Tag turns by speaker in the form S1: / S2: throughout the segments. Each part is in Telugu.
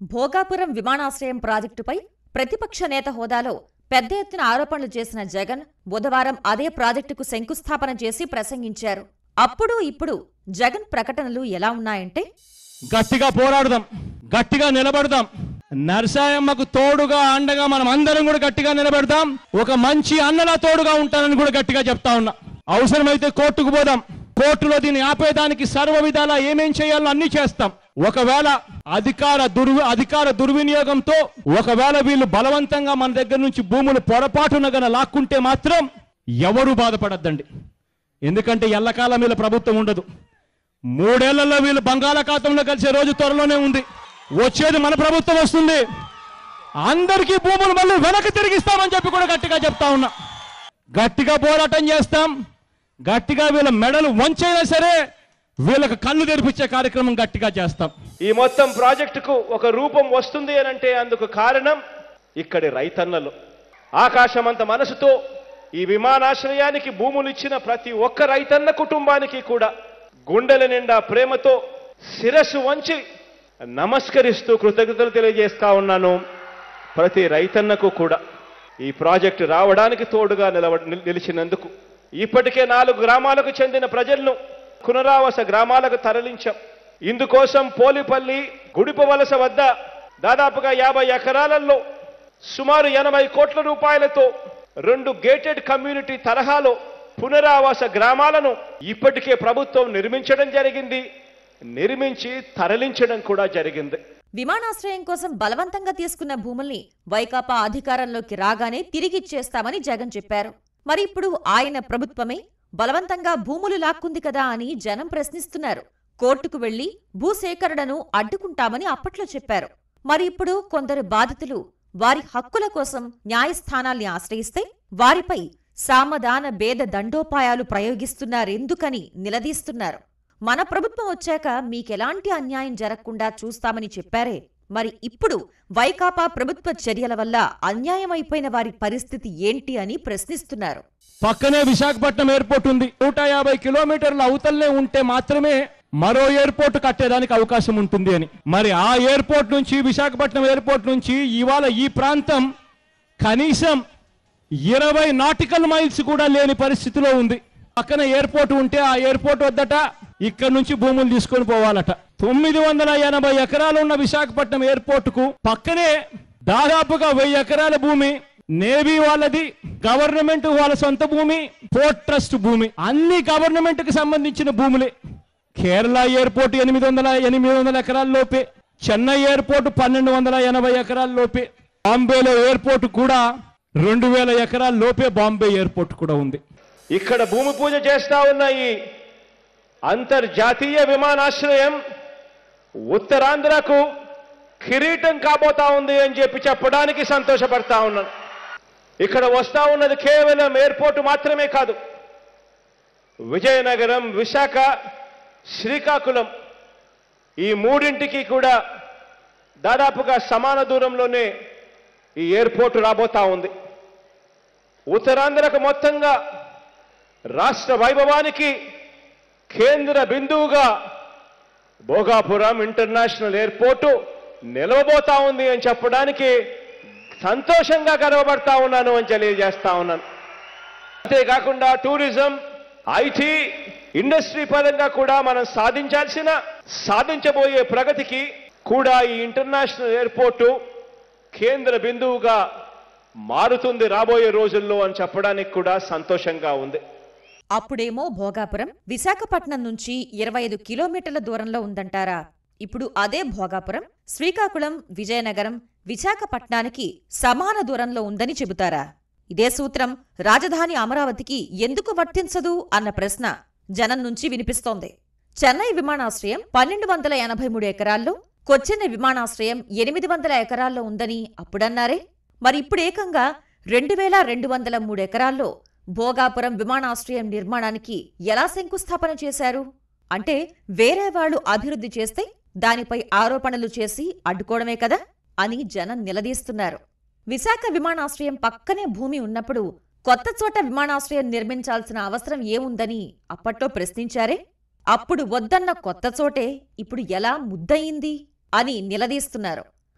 S1: భోగాపురం విమానాశ్రయం ప్రాజెక్టుపై ప్రతిపక్ష నేత హోదాలో పెద్ద ఎత్తున ఆరోపణలు చేసిన జగన్ బుధవారం అదే ప్రాజెక్టుకు శంకుస్థాపన చేసి ప్రసంగించారు అప్పుడు ఇప్పుడు జగన్ ప్రకటనలు ఎలా ఉన్నాయంటే
S2: గట్టిగా పోరాడదాం గట్టిగా నిలబడదాం నరసాయమ్మకు తోడుగా అండగా మనం అందరం కూడా గట్టిగా నిలబెడదాం ఒక మంచి అన్నలా తోడుగా ఉంటానని కూడా గట్టిగా చెప్తా ఉన్నా అవసరమైతే కోర్టుకు పోదాం కోర్టులో దీన్ని ఆపేదానికి సర్వ విధాలా ఏమేం చేయాలో అన్ని చేస్తాం ఒకవేళ అధికార దుర్వి అధికార దుర్వినియోగంతో ఒకవేళ వీళ్ళు బలవంతంగా మన దగ్గర నుంచి భూములు పొరపాటున గన లాక్కుంటే మాత్రం ఎవరు బాధపడద్దండి ఎందుకంటే ఎల్లకాలం వీళ్ళ ప్రభుత్వం ఉండదు మూడేళ్లలో వీళ్ళు బంగాళాఖాతంలో కలిసే రోజు త్వరలోనే ఉంది వచ్చేది మన ప్రభుత్వం వస్తుంది అందరికీ భూములు మళ్ళీ వెనక్కి తిరిగిస్తామని చెప్పి కూడా గట్టిగా చెప్తా ఉన్నా గట్టిగా పోరాటం చేస్తాం గట్టిగా వీళ్ళ మెడలు వంచైనా సరే వీళ్ళకి కళ్ళు తెరిపించే కార్యక్రమం గట్టిగా చేస్తాం
S3: ఈ మొత్తం ప్రాజెక్టుకు ఒక రూపం వస్తుంది అని అంటే అందుకు కారణం ఇక్కడి రైతన్నలు ఆకాశమంత మనసుతో ఈ విమానాశ్రయానికి భూములు ఇచ్చిన ప్రతి ఒక్క రైతన్న కుటుంబానికి కూడా గుండెల నిండా ప్రేమతో శిరస్సు వంచి నమస్కరిస్తూ కృతజ్ఞతలు తెలియజేస్తా ఉన్నాను ప్రతి రైతన్నకు కూడా ఈ ప్రాజెక్టు రావడానికి తోడుగా నిలబ నిల్- నిలిచినందుకు ఇప్పటికే నాలుగు గ్రామాలకు చెందిన ప్రజలను పునరావాస గ్రామాలకు తరలించాం ఇందుకోసం పోలిపల్లి గుడిపవలస వద్ద దాదాపుగా యాభై ఎకరాలలో సుమారు ఎనభై కోట్ల రూపాయలతో రెండు గేటెడ్ కమ్యూనిటీ తరహాలో పునరావాస గ్రామాలను ఇప్పటికే ప్రభుత్వం నిర్మించడం జరిగింది నిర్మించి తరలించడం కూడా జరిగింది
S1: విమానాశ్రయం కోసం బలవంతంగా తీసుకున్న భూముల్ని వైకాపా అధికారంలోకి రాగానే తిరిగిచ్చేస్తామని జగన్ చెప్పారు మరి ఇప్పుడు ఆయన ప్రభుత్వమే బలవంతంగా భూములు లాక్కుంది కదా అని జనం ప్రశ్నిస్తున్నారు కోర్టుకు వెళ్లి భూసేకరణను అడ్డుకుంటామని అప్పట్లో చెప్పారు మరి ఇప్పుడు కొందరు బాధితులు వారి హక్కుల కోసం న్యాయస్థానాల్ని ఆశ్రయిస్తే వారిపై సామధాన భేద దండోపాయాలు ప్రయోగిస్తున్నారెందుకని నిలదీస్తున్నారు మన ప్రభుత్వం వచ్చాక మీకెలాంటి అన్యాయం జరగకుండా చూస్తామని చెప్పారే మరి ఇప్పుడు వైకాపా ప్రభుత్వ చర్యల వల్ల అన్యాయమైపోయిన వారి పరిస్థితి ఏంటి అని ప్రశ్నిస్తున్నారు
S2: పక్కనే విశాఖపట్నం ఎయిర్పోర్ట్ ఉంది నూట యాభై కిలోమీటర్ల అవతలనే ఉంటే మాత్రమే మరో ఎయిర్పోర్ట్ కట్టేదానికి అవకాశం ఉంటుంది అని మరి ఆ ఎయిర్పోర్ట్ నుంచి విశాఖపట్నం ఎయిర్పోర్ట్ నుంచి ఇవాళ ఈ ప్రాంతం కనీసం ఇరవై నాటికల్ మైల్స్ కూడా లేని పరిస్థితిలో ఉంది పక్కన ఎయిర్పోర్ట్ ఉంటే ఆ ఎయిర్పోర్ట్ వద్దట ఇక్కడ నుంచి భూములు తీసుకొని పోవాలట తొమ్మిది వందల ఎనభై ఎకరాలు ఉన్న విశాఖపట్నం ఎయిర్పోర్ట్ కు పక్కనే దాదాపుగా వెయ్యి ఎకరాల భూమి నేవీ వాళ్ళది గవర్నమెంట్ వాళ్ళ సొంత భూమి పోర్ట్ ట్రస్ట్ భూమి అన్ని గవర్నమెంట్ కి సంబంధించిన భూములే కేరళ ఎయిర్పోర్ట్ ఎనిమిది వందల ఎనిమిది వందల ఎకరాల లోపే చెన్నై ఎయిర్పోర్ట్ పన్నెండు వందల ఎనభై ఎకరాల లోపే బాంబేలో ఎయిర్పోర్ట్ కూడా రెండు వేల ఎకరాల లోపే బాంబే ఎయిర్పోర్ట్ కూడా ఉంది
S3: ఇక్కడ భూమి పూజ చేస్తా ఉన్న ఈ అంతర్జాతీయ విమానాశ్రయం ఉత్తరాంధ్రకు కిరీటం కాబోతా ఉంది అని చెప్పి చెప్పడానికి సంతోషపడతా ఉన్నాను ఇక్కడ వస్తా ఉన్నది కేవలం ఎయిర్పోర్ట్ మాత్రమే కాదు విజయనగరం విశాఖ శ్రీకాకుళం ఈ మూడింటికి కూడా దాదాపుగా సమాన దూరంలోనే ఈ ఎయిర్పోర్ట్ రాబోతా ఉంది ఉత్తరాంధ్రకు మొత్తంగా రాష్ట్ర వైభవానికి కేంద్ర బిందువుగా భోగాపురం ఇంటర్నేషనల్ ఎయిర్పోర్టు నిలవబోతా ఉంది అని చెప్పడానికి సంతోషంగా గర్వపడతా ఉన్నాను అని తెలియజేస్తా ఉన్నాను అంతేకాకుండా టూరిజం ఐటీ ఇండస్ట్రీ పరంగా కూడా మనం సాధించాల్సిన సాధించబోయే ప్రగతికి కూడా ఈ ఇంటర్నేషనల్ ఎయిర్పోర్టు కేంద్ర బిందువుగా మారుతుంది రాబోయే రోజుల్లో అని చెప్పడానికి కూడా సంతోషంగా ఉంది
S1: అప్పుడేమో భోగాపురం విశాఖపట్నం నుంచి ఇరవై ఐదు కిలోమీటర్ల దూరంలో ఉందంటారా ఇప్పుడు అదే భోగాపురం శ్రీకాకుళం విజయనగరం విశాఖపట్నానికి సమాన దూరంలో ఉందని చెబుతారా ఇదే సూత్రం రాజధాని అమరావతికి ఎందుకు వర్తించదు అన్న ప్రశ్న జనం నుంచి వినిపిస్తోంది చెన్నై విమానాశ్రయం పన్నెండు వందల ఎనభై మూడు ఎకరాల్లో కొచ్చెన్న విమానాశ్రయం ఎనిమిది వందల ఎకరాల్లో ఉందని అప్పుడన్నారే మరి ఇప్పుడు ఏకంగా రెండు వేల రెండు వందల మూడు ఎకరాల్లో భోగాపురం విమానాశ్రయం నిర్మాణానికి ఎలా శంకుస్థాపన చేశారు అంటే వేరే వాళ్ళు అభివృద్ధి చేస్తే దానిపై ఆరోపణలు చేసి అడ్డుకోవడమే కదా అని జనం నిలదీస్తున్నారు విశాఖ విమానాశ్రయం పక్కనే భూమి ఉన్నప్పుడు కొత్త చోట విమానాశ్రయం నిర్మించాల్సిన అవసరం ఏముందని అప్పట్లో ప్రశ్నించారే అప్పుడు వద్దన్న కొత్త చోటే ఇప్పుడు ఎలా ముద్దయింది అని నిలదీస్తున్నారు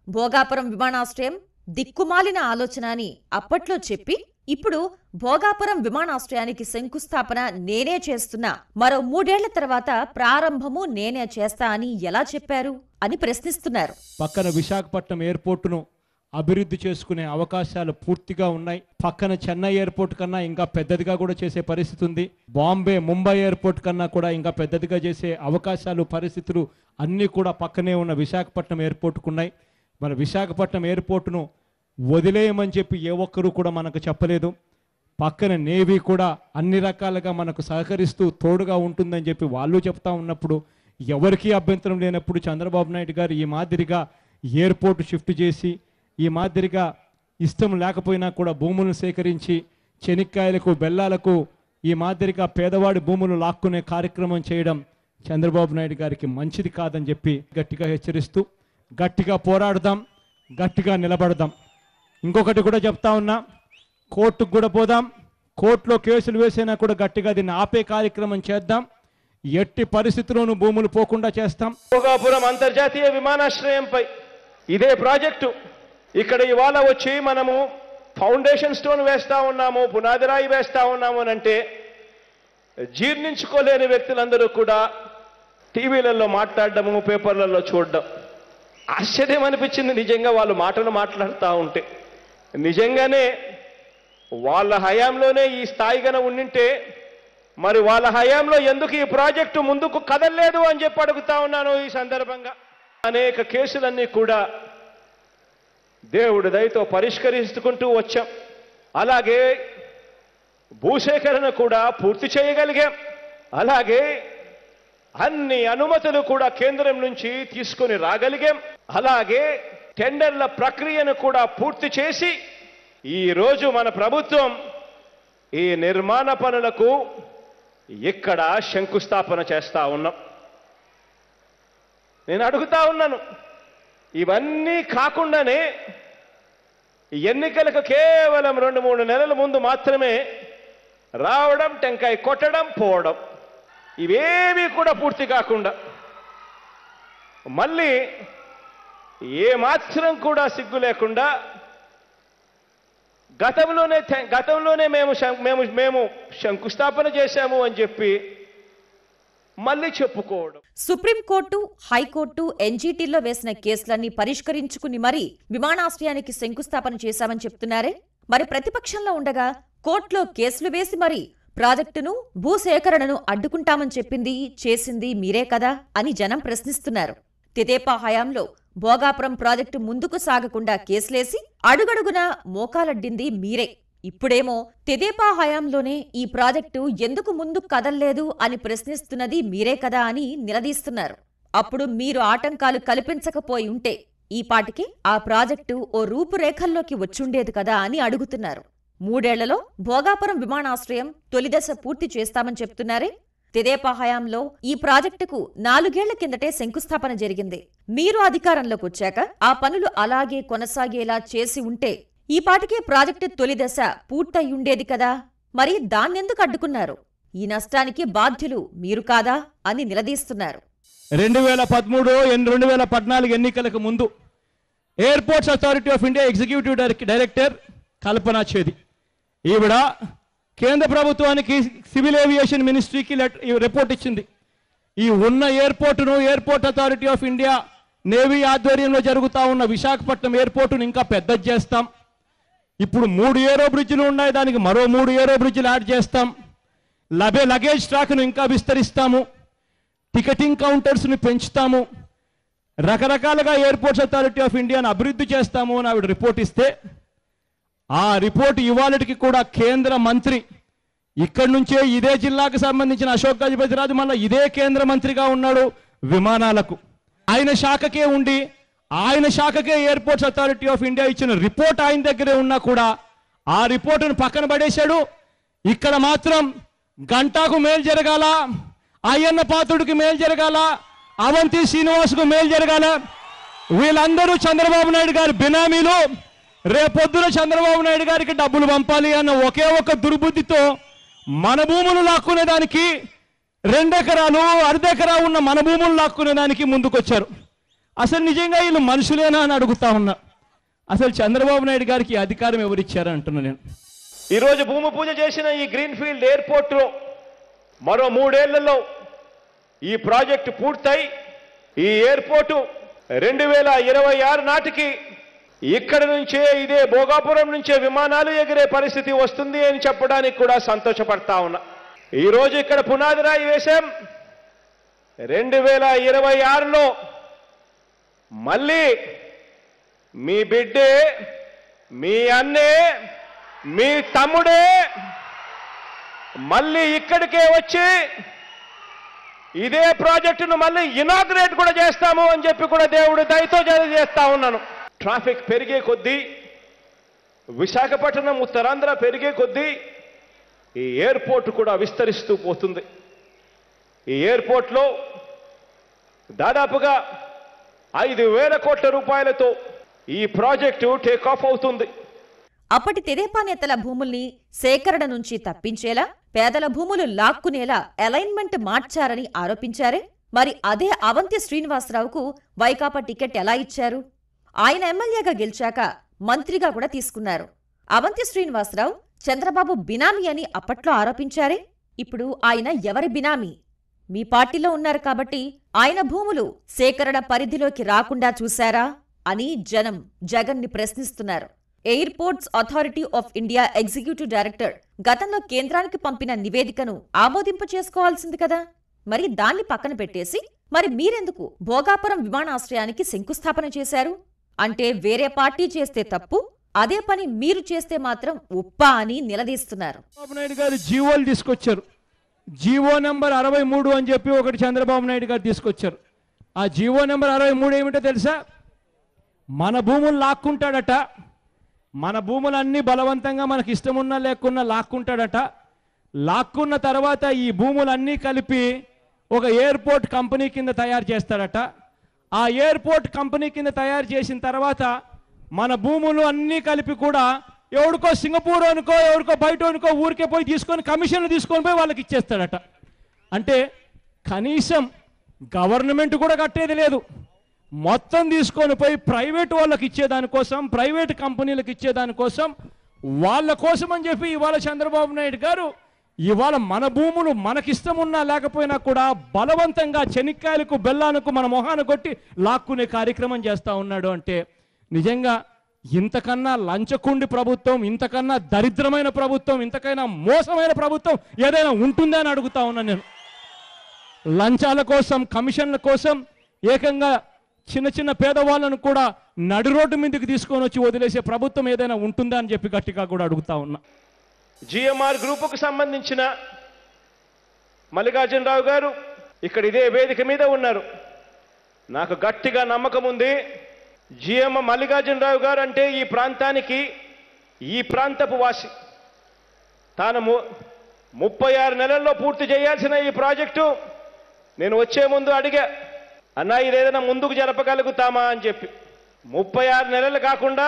S1: భోగాపురం విమానాశ్రయం దిక్కుమాలిన ఆలోచన అని అప్పట్లో చెప్పి ఇప్పుడు భోగాపురం విమానాశ్రయానికి శంకుస్థాపన నేనే చేస్తున్నా మరో మూడేళ్ల తర్వాత ప్రారంభము నేనే చేస్తా అని ఎలా చెప్పారు అని ప్రశ్నిస్తున్నారు
S2: పక్కన విశాఖపట్నం ఎయిర్పోర్టును అభివృద్ధి చేసుకునే అవకాశాలు పూర్తిగా ఉన్నాయి పక్కన చెన్నై ఎయిర్పోర్ట్ కన్నా ఇంకా పెద్దదిగా కూడా చేసే పరిస్థితి ఉంది బాంబే ముంబై ఎయిర్పోర్ట్ కన్నా కూడా ఇంకా పెద్దదిగా చేసే అవకాశాలు పరిస్థితులు అన్నీ కూడా పక్కనే ఉన్న విశాఖపట్నం ఎయిర్పోర్ట్కు ఉన్నాయి మన విశాఖపట్నం ఎయిర్పోర్టును వదిలేయమని చెప్పి ఏ ఒక్కరూ కూడా మనకు చెప్పలేదు పక్కన నేవీ కూడా అన్ని రకాలుగా మనకు సహకరిస్తూ తోడుగా ఉంటుందని చెప్పి వాళ్ళు చెప్తా ఉన్నప్పుడు ఎవరికీ అభ్యంతరం లేనప్పుడు చంద్రబాబు నాయుడు గారు ఈ మాదిరిగా ఎయిర్పోర్ట్ షిఫ్ట్ చేసి ఈ మాదిరిగా ఇష్టం లేకపోయినా కూడా భూములను సేకరించి చెనిక్కాయలకు బెల్లాలకు ఈ మాదిరిగా పేదవాడి భూములు లాక్కునే కార్యక్రమం చేయడం చంద్రబాబు నాయుడు గారికి మంచిది కాదని చెప్పి గట్టిగా హెచ్చరిస్తూ గట్టిగా పోరాడదాం గట్టిగా నిలబడదాం ఇంకొకటి కూడా చెప్తా ఉన్నా కోర్టుకు కూడా పోదాం కోర్టులో కేసులు వేసినా కూడా గట్టిగా దీన్ని ఆపే కార్యక్రమం చేద్దాం ఎట్టి పరిస్థితుల్లోనూ భూములు పోకుండా చేస్తాం
S3: భోగాపురం అంతర్జాతీయ విమానాశ్రయంపై ఇదే ప్రాజెక్టు ఇక్కడ ఇవాళ వచ్చి మనము ఫౌండేషన్ స్టోన్ వేస్తా ఉన్నాము పునాది రాయి వేస్తా ఉన్నాము అని అంటే జీర్ణించుకోలేని వ్యక్తులందరూ కూడా టీవీలలో మాట్లాడడము పేపర్లలో చూడడం ఆశ్చర్యం అనిపించింది నిజంగా వాళ్ళు మాటలు మాట్లాడుతూ ఉంటే నిజంగానే వాళ్ళ హయాంలోనే ఈ స్థాయి గన ఉండింటే మరి వాళ్ళ హయాంలో ఎందుకు ఈ ప్రాజెక్టు ముందుకు కదలలేదు అని చెప్పి అడుగుతా ఉన్నాను ఈ సందర్భంగా అనేక కేసులన్నీ కూడా దేవుడి దయతో పరిష్కరించుకుంటూ వచ్చాం అలాగే భూసేకరణ కూడా పూర్తి చేయగలిగాం అలాగే అన్ని అనుమతులు కూడా కేంద్రం నుంచి తీసుకొని రాగలిగాం అలాగే టెండర్ల ప్రక్రియను కూడా పూర్తి చేసి ఈ రోజు మన ప్రభుత్వం ఈ నిర్మాణ పనులకు ఇక్కడ శంకుస్థాపన చేస్తా ఉన్నాం నేను అడుగుతా ఉన్నాను ఇవన్నీ కాకుండానే ఎన్నికలకు కేవలం రెండు మూడు నెలల ముందు మాత్రమే రావడం టెంకాయ కొట్టడం పోవడం ఇవేమీ కూడా పూర్తి కాకుండా మళ్ళీ ఏ మాత్రం కూడా సిగ్గు లేకుండా గతంలోనే థె- గతంలోనే మేము శం- మేము మేము శంకుస్థాపన చేశాము అని చెప్పి మళ్ళీ చెప్పుకోవడం
S1: సుప్రీంకోర్టు హైకోర్టు ఎన్జీటీల్లో వేసిన కేసులన్నీ పరిష్కరించుకుని మరీ విమానాశ్రయానికి శంకుస్థాపన చేశామని చెప్తున్నారే మరి ప్రతిపక్షంలో ఉండగా కోర్టులో కేసులు వేసి మరి ప్రాజెక్టును భూసేకరణను అడ్డుకుంటామని చెప్పింది చేసింది మీరే కదా అని జనం ప్రశ్నిస్తున్నారు తెదేపా హయాంలో భోగాపురం ప్రాజెక్టు ముందుకు సాగకుండా కేసులేసి అడుగడుగునా మోకాలడ్డింది మీరే ఇప్పుడేమో తెదేపా హయాంలోనే ఈ ప్రాజెక్టు ఎందుకు ముందుకు కదల్లేదు అని ప్రశ్నిస్తున్నది మీరే కదా అని నిలదీస్తున్నారు అప్పుడు మీరు ఆటంకాలు కల్పించకపోయి ఉంటే ఈ పాటికి ఆ ప్రాజెక్టు ఓ రూపురేఖల్లోకి వచ్చుండేది కదా అని అడుగుతున్నారు మూడేళ్లలో భోగాపురం విమానాశ్రయం తొలిదశ పూర్తి చేస్తామని చెప్తున్నారే తెదేపా హయాంలో ఈ ప్రాజెక్టుకు నాలుగేళ్ల కిందటే శంకుస్థాపన జరిగింది మీరు అధికారంలోకి వచ్చాక ఆ పనులు అలాగే కొనసాగేలా చేసి ఉంటే ఈ పాటికే ప్రాజెక్టు తొలి దశ పూర్తయ్యుండేది కదా మరి దాన్నెందుకు అడ్డుకున్నారు ఈ నష్టానికి బాధ్యులు మీరు కాదా అని నిలదీస్తున్నారు
S2: రెండు వేల పదమూడు రెండు వేల పద్నాలుగు ఎన్నికలకు ముందు airports authority of India executive director- director Kalpana Chedi ఈవిడ కేంద్ర ప్రభుత్వానికి సివిల్ ఏవియేషన్ మినిస్ట్రీకి లెట్- ఈ రిపోర్ట్ ఇచ్చింది ఈ ఉన్న ఎయిర్పోర్టును airport authority of India navy ఆధ్వర్యంలో జరుగుతా ఉన్న విశాఖపట్నం ఎయిర్పోర్టును ఇంకా పెద్దది చేస్తాం ఇప్పుడు మూడు ఏరో బ్రిడ్జిలు ఉన్నాయి దానికి మరో మూడు ఏరో బ్రిడ్జిలు యాడ్ చేస్తాం లబే లగేజ్ ట్రాక్ను ఇంకా విస్తరిస్తాము టికెటింగ్ కౌంటర్స్ని పెంచుతాము రకరకాలుగా ఎయిర్పోర్ట్స్ అథారిటీ ఆఫ్ ఇండియాను అభివృద్ధి చేస్తాము అని ఆవిడ రిపోర్ట్ ఇస్తే ఆ రిపోర్ట్ ఇవాళకి కూడా కేంద్ర మంత్రి ఇక్కడి నుంచే ఇదే జిల్లాకు సంబంధించిన అశోక్ గజపతిరాజు మళ్ళీ ఇదే కేంద్ర మంత్రిగా ఉన్నాడు విమానాలకు ఆయన శాఖకే ఉండి ఆయన శాఖకే ఎయిర్పోర్ట్స్ అథారిటీ ఆఫ్ ఇండియా ఇచ్చిన రిపోర్ట్ ఆయన దగ్గరే ఉన్నా కూడా ఆ రిపోర్టును పక్కన పడేశాడు ఇక్కడ మాత్రం గంటాకు మేలు జరగాల అయ్యన్న పాత్రుడికి మేలు జరగాల అవంతి శ్రీనివాసుకు మేలు జరగాల వీళ్ళందరూ చంద్రబాబు నాయుడు గారి బినామీలు రేపొద్దున చంద్రబాబు నాయుడు గారికి డబ్బులు పంపాలి అన్న ఒకే ఒక దుర్బుద్ధితో మన భూములు లాక్కునే దానికి రెండెకరాలు అర్ధెకరా ఉన్న మన భూములు లాక్కునే దానికి ముందుకొచ్చారు అసలు నిజంగా వీళ్ళు మనుషులేనా అని అడుగుతా ఉన్నా అసలు చంద్రబాబు నాయుడు గారికి ఈ అధికారం ఎవరిచ్చారు అంటున్నా నేను
S3: ఈరోజు భూమి పూజ చేసిన ఈ గ్రీన్ఫీల్డ్ ఎయిర్పోర్ట్లో మరో మూడేళ్లలో ఈ ప్రాజెక్టు పూర్తయి ఈ ఎయిర్పోర్టు రెండు వేల ఇరవై ఆరు నాటికి ఇక్కడ నుంచే ఇదే భోగాపురం నుంచే విమానాలు ఎగిరే పరిస్థితి వస్తుంది అని చెప్పడానికి కూడా సంతోషపడతా ఉన్నా ఈరోజు ఇక్కడ పునాది రాయి వేశాం రెండు వేల ఇరవై ఆరులో మళ్ళీ మీ బిడ్డే మీ అన్నే మీ తమ్ముడే మళ్ళీ ఇక్కడికే వచ్చి ఇదే ప్రాజెక్టును మళ్ళీ ఇనాగ్రేట్ కూడా చేస్తాము అని చెప్పి కూడా దేవుడు దయతో చేస్తా ఉన్నాను ట్రాఫిక్ పెరిగే కొద్దీ విశాఖపట్నం ఉత్తరాంధ్ర పెరిగే కొద్దీ ఈ ఎయిర్పోర్ట్ కూడా విస్తరిస్తూ పోతుంది ఈ ఎయిర్పోర్ట్లో దాదాపుగా ఐదు వేల కోట్ల రూపాయలతో ఈ ప్రాజెక్టు టేక్ ఆఫ్ అవుతుంది
S1: అప్పటి తెదేపా నేతల భూముల్ని సేకరణ నుంచి తప్పించేలా పేదల భూములు లాక్కునేలా అలైన్మెంట్ మార్చారని ఆరోపించారే మరి అదే అవంతి శ్రీనివాసరావుకు వైకాపా టికెట్ ఎలా ఇచ్చారు ఆయన ఎమ్మెల్యేగా గెలిచాక మంత్రిగా కూడా తీసుకున్నారు అవంతి శ్రీనివాసరావు చంద్రబాబు బినామీ అని అప్పట్లో ఆరోపించారే ఇప్పుడు ఆయన ఎవరి బినామీ మీ పార్టీలో ఉన్నారు కాబట్టి ఆయన భూములు సేకరణ పరిధిలోకి రాకుండా చూశారా అని జనం జగన్ని ప్రశ్నిస్తున్నారు airports authority of India executive director గతంలో కేంద్రానికి పంపిన నివేదికను ఆమోదింప చేసుకోవాల్సింది కదా మరి దాన్ని పక్కన పెట్టేసి మరి మీరెందుకు భోగాపురం విమానాశ్రయానికి శంకుస్థాపన చేశారు అంటే వేరే పార్టీ చేస్తే తప్పు అదే పని మీరు చేస్తే మాత్రం ఉప్పా అని నిలదీస్తున్నారు
S2: చంద్రబాబు నాయుడు గారు జీవోలు తీసుకొచ్చారు జీవో నెంబర్ అరవై మూడు అని చెప్పి ఒకటి చంద్రబాబు నాయుడు గారు తీసుకొచ్చారు ఆ జీవో నెంబర్ అరవై మూడు ఏమిటో తెలుసా మన భూములు లాక్కుంటాడట మన భూములన్నీ బలవంతంగా మనకి ఇష్టం ఉన్నా లేకున్నా లాక్కుంటాడట లాక్కున్న తర్వాత ఈ భూములన్నీ కలిపి ఒక ఎయిర్పోర్ట్ కంపెనీ కింద తయారు చేస్తాడట ఆ ఎయిర్పోర్ట్ కంపెనీ కింద తయారు చేసిన తర్వాత మన భూములు అన్నీ కలిపి కూడా ఎవరికో సింగపూర్ అనుకో ఎవరికో బయట అనుకో ఊరికే పోయి తీసుకొని కమిషన్లు తీసుకొని పోయి వాళ్ళకి ఇచ్చేస్తాడట అంటే కనీసం గవర్నమెంట్ కూడా కట్టేది లేదు మొత్తం తీసుకొని పోయి ప్రైవేట్ వాళ్ళకి ఇచ్చేదానికోసం ప్రైవేట్ కంపెనీలకు ఇచ్చేదానికోసం వాళ్ళ కోసం అని చెప్పి ఇవాళ చంద్రబాబు నాయుడు గారు ఇవాళ మన భూములు మనకిష్టం ఉన్నా లేకపోయినా కూడా బలవంతంగా చెనిక్కాయలకు బెల్లానికి మన మొహాన్ని కొట్టి లాక్కునే కార్యక్రమం చేస్తా ఉన్నాడు అంటే నిజంగా ఇంతకన్నా లంచకుండి ప్రభుత్వం ఇంతకన్నా దరిద్రమైన ప్రభుత్వం ఇంతకైనా మోసమైన ప్రభుత్వం ఏదైనా ఉంటుందా అని అడుగుతా ఉన్నా నేను లంచాల కోసం కమిషన్ల కోసం ఏకంగా చిన్న చిన్న పేదవాళ్ళను కూడా నడి రోడ్డు మీదకి తీసుకొని వచ్చి వదిలేసే ప్రభుత్వం ఏదైనా ఉంటుందా అని చెప్పి గట్టిగా కూడా అడుగుతా ఉన్నా
S3: జిఎంఆర్ గ్రూపుకు సంబంధించిన మల్లికార్జునరావు గారు ఇక్కడ ఇదే వేదిక మీద ఉన్నారు నాకు గట్టిగా నమ్మకం ఉంది జిఎం మల్లికార్జునరావు గారు అంటే ఈ ప్రాంతానికి ఈ ప్రాంతపు వాసి తాను ము- ముప్పై ఆరు నెలల్లో పూర్తి చేయాల్సిన ఈ ప్రాజెక్టు నేను వచ్చే ముందు అడిగా అన్నా ఇదేదైనా ముందుకు జరపగలుగుతామా అని చెప్పి ముప్పై ఆరు నెలలు కాకుండా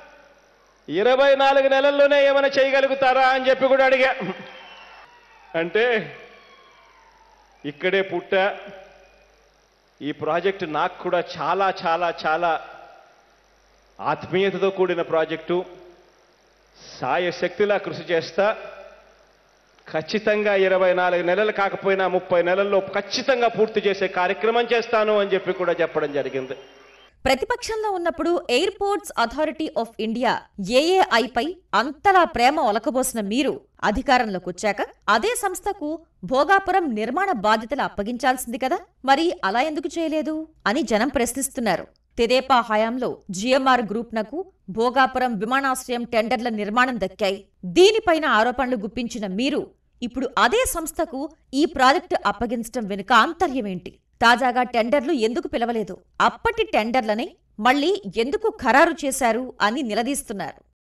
S3: ఇరవై నాలుగు నెలల్లోనే ఏమైనా చేయగలుగుతారా అని చెప్పి కూడా అడిగా అంటే ఇక్కడే పుట్టా ఈ ప్రాజెక్టు నాకు కూడా చాలా చాలా చాలా ఆత్మీయతతో కూడిన ప్రాజెక్టు సాయశక్తిలా కృషి చేస్తా ఖచ్చితంగా ఇరవై నాలుగు నెలలు కాకపోయినా ముప్పై నెలల్లో ఖచ్చితంగా పూర్తి చేసే కార్యక్రమం చేస్తాను అని చెప్పి కూడా చెప్పడం జరిగింది
S1: ప్రతిపక్షంలో ఉన్నప్పుడు ఎయిర్పోర్ట్స్ అథారిటీ ఆఫ్ ఇండియా ఏఏఐపై అంతలా ప్రేమ ఒలకబోసిన మీరు అధికారంలోకి వచ్చాక అదే సంస్థకు భోగాపురం నిర్మాణ బాధ్యతలు అప్పగించాల్సింది కదా మరి అలా ఎందుకు చేయలేదు అని జనం ప్రశ్నిస్తున్నారు తెదేపా హయాంలో జిఎంఆర్ గ్రూప్నకు భోగాపురం విమానాశ్రయం టెండర్ల నిర్మాణం దక్కాయి దీనిపైన ఆరోపణలు గుప్పించిన మీరు ఇప్పుడు అదే సంస్థకు ఈ ప్రాజెక్టు అప్పగించడం వెనుక ఆంతర్యమేంటి తాజాగా టెండర్లు ఎందుకు పిలవలేదు అప్పటి టెండర్లనే మళ్ళీ ఎందుకు ఖరారు చేశారు అని నిలదీస్తున్నారు